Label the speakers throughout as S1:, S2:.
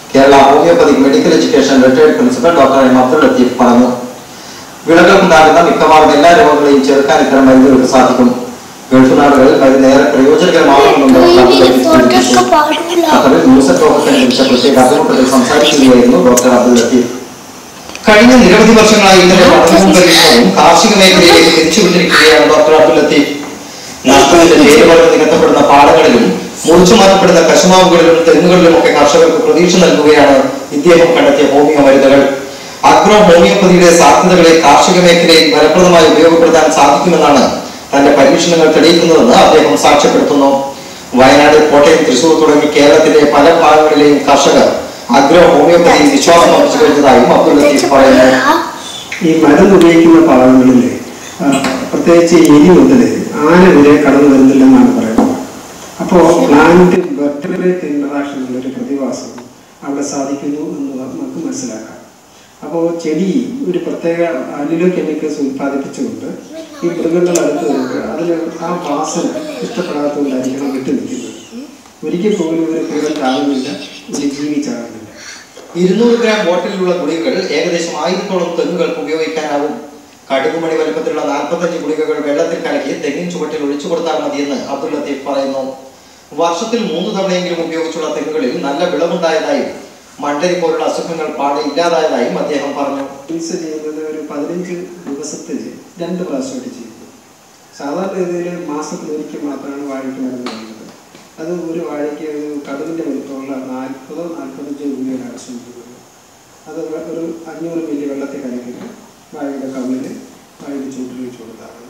S1: Kerala homeopathic medical education retired principal doctor M Abdul Latheef പറഞ്ഞു വിളകൾക്കുണ്ടാകുന്ന മിക്കവാറും എല്ലാ രോഗങ്ങളെയും ചെറുക്കാൻ ഇത്തരം മരുന്നുകൾക്ക് സാധിക്കും ഗൾഫ് നാടുകളിൽ മരുന്ന് ഏറെ പ്രയോജനകരമാകുമെന്ന് ഡോക്ടർ അബ്ദുൾ ലത്തീഫ് സൂചിപ്പിച്ചു. ഖത്തറിൽ യൂസഫ് രോഗത്തെ കുറിച്ച പ്രത്യേക അഭിമുഖത്തിൽ സംസാരിക്കുകയായിരുന്നു ഡോക്ടർ അബ്ദുൾ ലത്തീഫ് കഴിഞ്ഞ നിരവധി വർഷങ്ങളായി ഇതിന്റെ പഠനവും പരീക്ഷണവും കാർഷിക മേഖലയിലേക്ക് തിരിച്ചുവിട്ടിരിക്കുകയാണ് ഡോക്ടർ അബ്ദുൽ ലത്തീഫ് നഷ്ടത്തിന്റെ വേരുവളം നികത്തപ്പെടുന്ന പാടങ്ങളിലും മുറിച്ചു മാറ്റപ്പെടുന്ന കശുമാവുകളിലും തെങ്ങുകളിലും ഒക്കെ കർഷകർക്ക് പ്രതീക്ഷ നൽകുകയാണ് ഇദ്ദേഹം കണ്ടെത്തിയ ഹോമിയോ മരുന്നുകൾ അഗ്രോ ഹോമിയോപ്പതിയുടെ സാധ്യതകളെ കാർഷിക മേഖലയിൽ ഫലപ്രദമായി ഉപയോഗപ്പെടുത്താൻ സാധിക്കുമെന്നാണ് തന്റെ പരീക്ഷണങ്ങൾ തെളിയിക്കുന്നതെന്ന് അദ്ദേഹം സാക്ഷ്യപ്പെടുത്തുന്നു വയനാട് കോട്ടയം തൃശൂർ തുടങ്ങി കേരളത്തിലെ പല ഭാഗങ്ങളിലെയും കർഷകർ അഗ്രോ ഹോമിയോപ്പതിയിൽ വിശ്വാസം അർപ്പിച്ചു കഴിഞ്ഞതായും അബ്ദുൽ ലത്തീഫ് പറയുന്നു
S2: ഈ മരുന്ന് ഉപയോഗിക്കുന്ന ഭാഗങ്ങളിൽ പ്രത്യേകിച്ച് എലി മുതൽ ആന വരെ കടന്നു വരുന്നില്ലെന്നാണ് പറയുന്നത് അപ്പോൾ പ്ലാന്റ് വെർട്ടിബ്രേറ്റ് ഇന്ററാക്ഷൻ എന്നൊരു പ്രതിഭാസം അവിടെ സാധിക്കുന്നു എന്ന് നമുക്ക് മനസ്സിലാക്കാം അപ്പോൾ ചെടി ഒരു പ്രത്യേക അനിലോ കെമിക്കൽസ് ഉൽപ്പാദിപ്പിച്ചുകൊണ്ട് ഈ മൃഗങ്ങൾ അടുത്ത് വരുമ്പോൾ അതിന് ആ വാസന ഇഷ്ടപ്പെടാത്തതുകൊണ്ടായിരിക്കണം വിട്ടു നിൽക്കുന്നത് ഒരിക്കൽ പോലും ഒരു മൃഗം ചാകുന്നില്ല ഒരു ജീവി ചാകുന്നില്ല
S1: ഇരുന്നൂറ് ഗ്രാം ബോട്ടിലുള്ള ഗുളികകൾ ഏകദേശം ആയിരത്തോളം തെങ്ങുകൾക്ക് ഉപയോഗിക്കാനാവും കടുകുമണി വലുപ്പത്തിലുള്ള നാൽപ്പത്തഞ്ച് ഗുളികകൾ വെള്ളത്തിൽ കലക്കി തെങ്ങിൻ ചുവട്ടിൽ ഒഴിച്ചു കൊടുത്താൽ മതിയെന്ന് അബ്ദുൾ ലത്തീഫ് പറയുന്നു വർഷത്തിൽ മൂന്ന് തവണയെങ്കിലും ഉപയോഗിച്ചുള്ള തെങ്ങുകളിൽ നല്ല വിളവുണ്ടായതായും മണ്ടരി പോലുള്ള അസുഖങ്ങൾ പാടെ ഇല്ലാതായതായും അദ്ദേഹം പറഞ്ഞു
S2: ചികിത്സ ചെയ്യുന്നത് ഒരു പതിനഞ്ച് ദിവസത്തിൽ രണ്ട് പ്രാവശ്യമായിട്ട് ചെയ്യുന്നു സാധാരണ രീതിയിൽ മാസത്തിൽ ഒരിക്കൽ മാത്രമാണ് വാഴയ്ക്ക് മരുന്ന് നൽകുന്നത് അത് ഒരു വാഴയ്ക്ക് ഒരു കടുകിൻ്റെ വലിപ്പമുള്ള നാൽപ്പതോ നാൽപ്പത്തഞ്ചോ രൂപയാണ് ആവശ്യമുള്ളത് അത് വെ- ഒരു അഞ്ഞൂറ് മില്ലി വെള്ളത്തിൽ കലക്കിയിട്ട് വാഴയുടെ കവിളിൽ വാഴയുടെ ചൂട്ടിൽ വെച്ച് കൊടുത്താണ്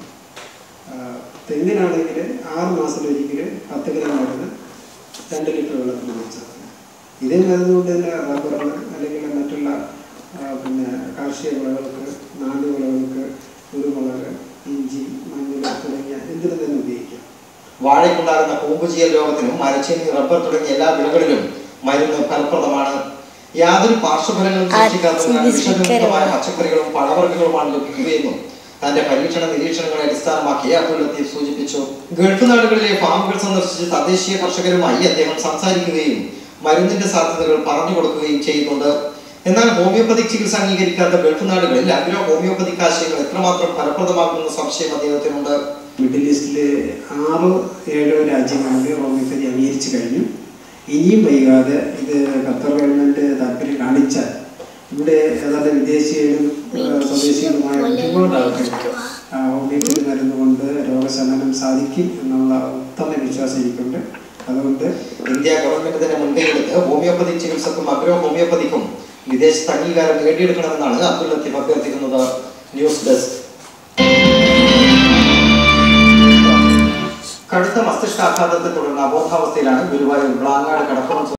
S2: തെങ്ങിനാണെങ്കിൽ ആറ് മാസത്തിലൊരിക്കൽ പത്ത് ഗ്രാം മരുന്ന് രണ്ട് ലിറ്റർ വെള്ളത്തിൽ വെച്ചത് ഇതേ മരുന്ന് കൊണ്ട് തന്നെ റബ്ബറിന് അല്ലെങ്കിൽ മറ്റുള്ള ആ, പിന്നെ കാർഷിക വിളകൾക്ക് നാണ്യവിളകൾക്ക് കുരുമുളക് ഇഞ്ചി മഞ്ഞൾ തുടങ്ങിയ എന്തിനു തന്നെ ഉപയോഗിക്കാം
S1: വാഴയ്ക്കുണ്ടാകുന്ന കൂമ്പുചീയൽ രോഗത്തിനും മരച്ചീനി റബ്ബർ തുടങ്ങിയ എല്ലാ വിളകളിലും മരുന്ന് ഫലപ്രദമാണ് യാതൊരു പാർശ്വഫലങ്ങളും സൃഷ്ടിക്കാത്ത വിഷമുക്തമായ പച്ചക്കറികളും പഴവർഗ്ഗങ്ങളുമാണ് ലഭിക്കുകയെന്നും തന്റെ പരീക്ഷണ നിരീക്ഷണങ്ങളെ അടിസ്ഥാനമാക്കി അബ്ദുൽ ലത്തീഫ് സൂചിപ്പിച്ചു ഗൾഫ് നാടുകളിലെ ഫാമുകൾ സന്ദർശിച്ച് തദ്ദേശീയ കർഷകരുമായി അദ്ദേഹം സംസാരിക്കുകയും മരുന്നിന്റെ സാധ്യതകൾ പറഞ്ഞു കൊടുക്കുകയും ചെയ്യുന്നുണ്ട് എന്നാൽ ഹോമിയോപ്പതിക് ചികിത്സ അംഗീകരിക്കാത്ത ഗൾഫ് നാടുകളിൽ അഗ്രോ ഹോമിയോപ്പതിക് ആശയങ്ങൾ എത്രമാത്രം ഫലപ്രദമാകുന്ന സംശയം അദ്ദേഹത്തിനുണ്ട്
S2: മിഡിൽ ഈസ്റ്റിലെ ആറോ ഏഴോ രാജ്യങ്ങളിൽ ഹോമിയോപ്പതി അംഗീകരിച്ചു കഴിഞ്ഞു ഇനിയും വൈകാതെ ഇത് ഖത്തർ ഗവൺമെന്റ് താല്പര്യം കാണിച്ചാൽ ഇവിടെ ഏതാണ്ട് വിദേശീയരും ആ, സ്വദേശികളുമായ ഒരുപാട് ആൾക്കാർ ആ, ഹോമിയോപ്പതി മരുന്ന് കൊണ്ട് രോഗശമനം സാധിക്കും എന്നുള്ള ഉത്തമ വിശ്വാസം എനിക്കുണ്ട് അതുകൊണ്ട്
S1: ഇന്ത്യ ഗവൺമെന്റ് തന്നെ മുൻകൈയെടുത്ത് ഹോമിയോപ്പതി ചികിത്സക്കും അഗ്രോ ഹോമിയോപ്പതിക്കും വിദേശത്ത് അംഗീകാരം നേടിയെടുക്കണമെന്നാണ് അബ്ദുൽ ലത്തീഫ് അഭ്യർത്ഥിക്കുന്നത് ന്യൂസ് ഡെസ്ക് കടുത്ത മസ്തിഷ്കാഘാതത്തെ തുടർന്ന് അബോധാവസ്ഥയിലാണ് ഗുരുവായൂർ ബ്ലാങ്ങാട് കടപ്പുറം